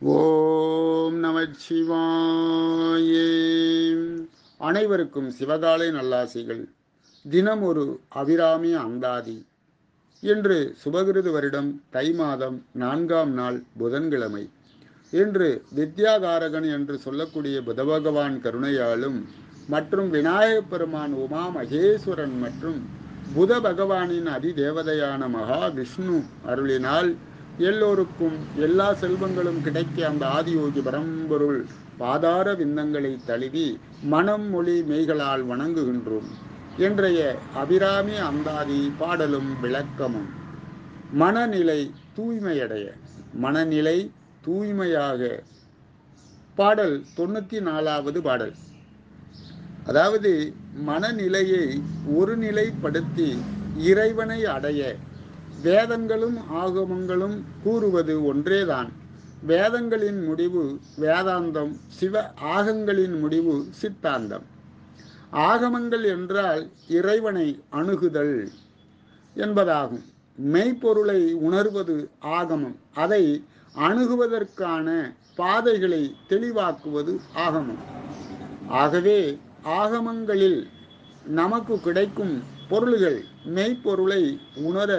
ஓம் நமச்சிவாயே அனைவருக்கும் சிவகாலை நல்லாசிகள் தினம் ஒரு அபிராமி அந்தாதி இன்று சுபகிருது வருடம் தை மாதம் நான்காம் நாள் புதன்கிழமை இன்று வித்யாகாரகன் என்று சொல்லக்கூடிய புத பகவான் கருணையாலும் மற்றும் விநாயகப் பெருமான் உமா மகேஸ்வரன் மற்றும் புத பகவானின் அதிதேவதையான மகாவிஷ்ணு அருளினால் எல்லோருக்கும் எல்லா செல்வங்களும் கிடைக்க அந்த ஆதியோகி பரம்பொருள் பாதார விந்தங்களை தழுவி மனம் மொழி மெய்களால் வணங்குகின்றோம் இன்றைய அபிராமி அந்தாதி பாடலும் விளக்கமும் மனநிலை தூய்மையடைய மனநிலை தூய்மையாக பாடல் தொண்ணூத்தி நாலாவது பாடல் அதாவது மனநிலையை ஒருநிலைப்படுத்தி இறைவனை அடைய வேதங்களும் ஆகமங்களும் கூறுவது ஒன்றேதான் வேதங்களின் முடிவு வேதாந்தம் சிவ ஆகங்களின் முடிவு சித்தாந்தம் ஆகமங்கள் என்றால் இறைவனை அணுகுதல் என்பதாகும் மெய்ப்பொருளை உணர்வது ஆகமம் அதை அணுகுவதற்கான பாதைகளை தெளிவாக்குவது ஆகமம் ஆகவே ஆகமங்களில் நமக்கு கிடைக்கும் பொருள்கள் மெய்ப்பொருளை உணர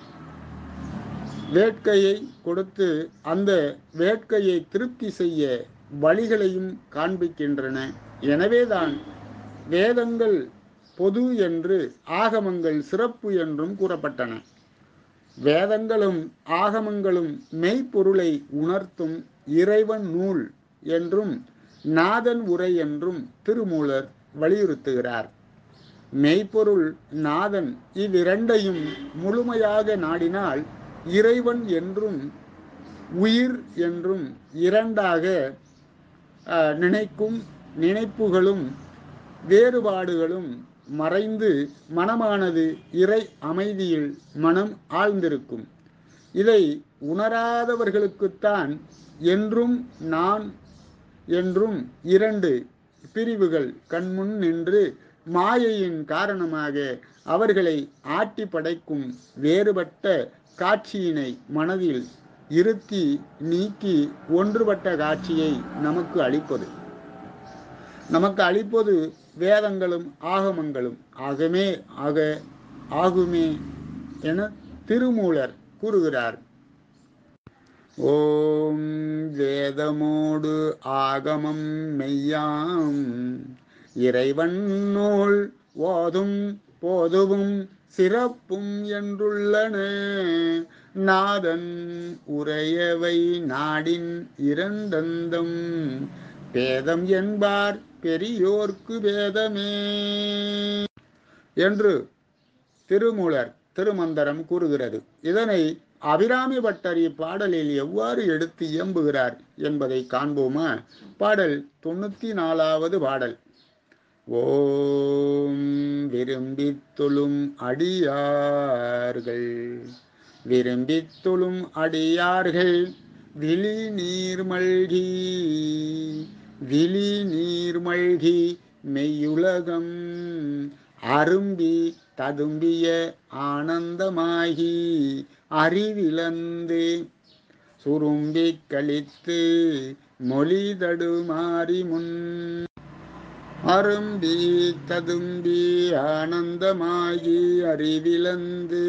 வேட்கையை கொடுத்து அந்த வேட்கையை திருப்தி செய்ய வழிகளையும் காண்பிக்கின்றன எனவேதான் வேதங்கள் பொது என்று ஆகமங்கள் சிறப்பு என்றும் கூறப்பட்டன வேதங்களும் ஆகமங்களும் மெய்ப்பொருளை உணர்த்தும் இறைவன் நூல் என்றும் நாதன் உரை என்றும் திருமூலர் வலியுறுத்துகிறார் மெய்ப்பொருள் நாதன் இவ்விரண்டையும் முழுமையாக நாடினால் இறைவன் என்றும் உயிர் என்றும் இரண்டாக நினைக்கும் நினைப்புகளும் வேறுபாடுகளும் மறைந்து மனமானது இறை அமைதியில் மனம் ஆழ்ந்திருக்கும் இதை உணராதவர்களுக்குத்தான் என்றும் நான் என்றும் இரண்டு பிரிவுகள் கண்முன் நின்று மாயையின் காரணமாக அவர்களை ஆட்டி படைக்கும் வேறுபட்ட காட்சியினை மனதில் இருத்தி நீக்கி ஒன்றுபட்ட காட்சியை நமக்கு அளிப்பது நமக்கு அளிப்பது வேதங்களும் ஆகமங்களும் ஆகமே ஆக ஆகுமே என திருமூலர் கூறுகிறார் ஓம் வேதமோடு ஆகமம் மெய்யாம் இறைவன் நூல் ஓதும் போதுவும் சிறப்பும் என்றுள்ளன நாதன் உரையவை நாடின் இரண்டந்தம் பேதம் என்பார் பெரியோர்க்கு பேதமே என்று திருமூலர் திருமந்தரம் கூறுகிறது இதனை அபிராமி பட்டர் இப்பாடலில் எவ்வாறு எடுத்து இயம்புகிறார் என்பதை காண்போமா பாடல் தொண்ணூத்தி நாலாவது பாடல் ஓம் விரும்பி தொழும் அடியார்கள் விரும்பி தொழும் அடியார்கள் விழி நீர்மல்கி விழி நீர்மல்கி மெய்யுலகம் அரும்பி ததும்பிய ஆனந்தமாகி அறிவிழந்து சுரும்பி கழித்து மொழி தடுமாறி முன் அரும்பி ததும்பி ஆனந்தமாகி அறிவிழந்து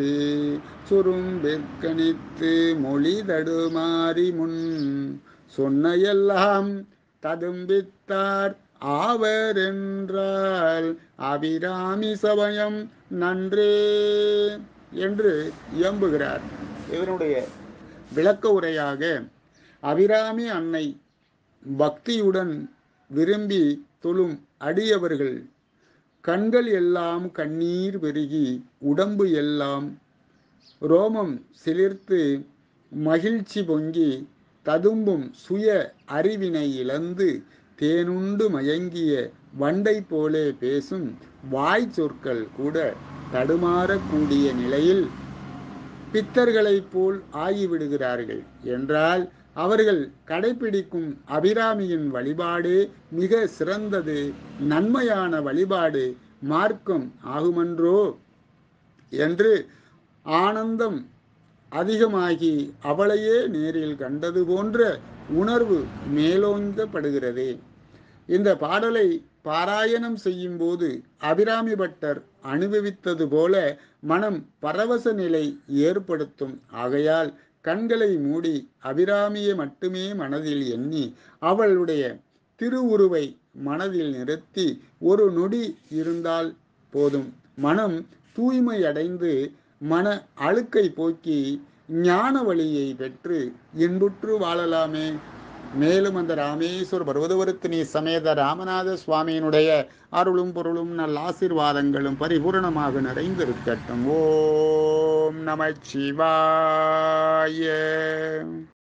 சுரும்பிற்கணித்து மொழி தடுமாறி முன் சொன்னையெல்லாம் ததும்பித்தார் ஆவர் என்றால் அபிராமி சமயம் நன்றே என்று இயம்புகிறார் இதனுடைய விளக்க உரையாக அபிராமி அன்னை பக்தியுடன் விரும்பி தொழும் அடியவர்கள் கண்கள் எல்லாம் கண்ணீர் பெருகி உடம்பு எல்லாம் ரோமம் சிலிர்த்து மகிழ்ச்சி பொங்கி ததும்பும் சுய அறிவினை இழந்து தேனுண்டு மயங்கிய வண்டை போலே பேசும் வாய் சொற்கள் கூட தடுமாறக்கூடிய நிலையில் பித்தர்களைப் போல் ஆகிவிடுகிறார்கள் என்றால் அவர்கள் கடைபிடிக்கும் அபிராமியின் வழிபாடு மிக சிறந்தது நன்மையான வழிபாடு மார்க்கம் ஆகுமன்றோ என்று ஆனந்தம் அதிகமாகி அவளையே நேரில் கண்டது போன்ற உணர்வு மேலோங்கப்படுகிறது இந்த பாடலை பாராயணம் செய்யும் போது அபிராமி பட்டர் அனுபவித்தது போல மனம் பரவச நிலை ஏற்படுத்தும் ஆகையால் கண்களை மூடி அபிராமியை மட்டுமே மனதில் எண்ணி அவளுடைய திருவுருவை மனதில் நிறுத்தி ஒரு நொடி இருந்தால் போதும் மனம் தூய்மை அடைந்து மன அழுக்கை போக்கி ஞான வழியை பெற்று இன்புற்று வாழலாமே மேலும் அந்த ராமேஸ்வர பர்வதவருத்தினி சமேத ராமநாத சுவாமியினுடைய அருளும் பொருளும் நல்ல ஆசீர்வாதங்களும் பரிபூரணமாக நிறைந்திருக்கட்டும் ஓம் நம சிவாய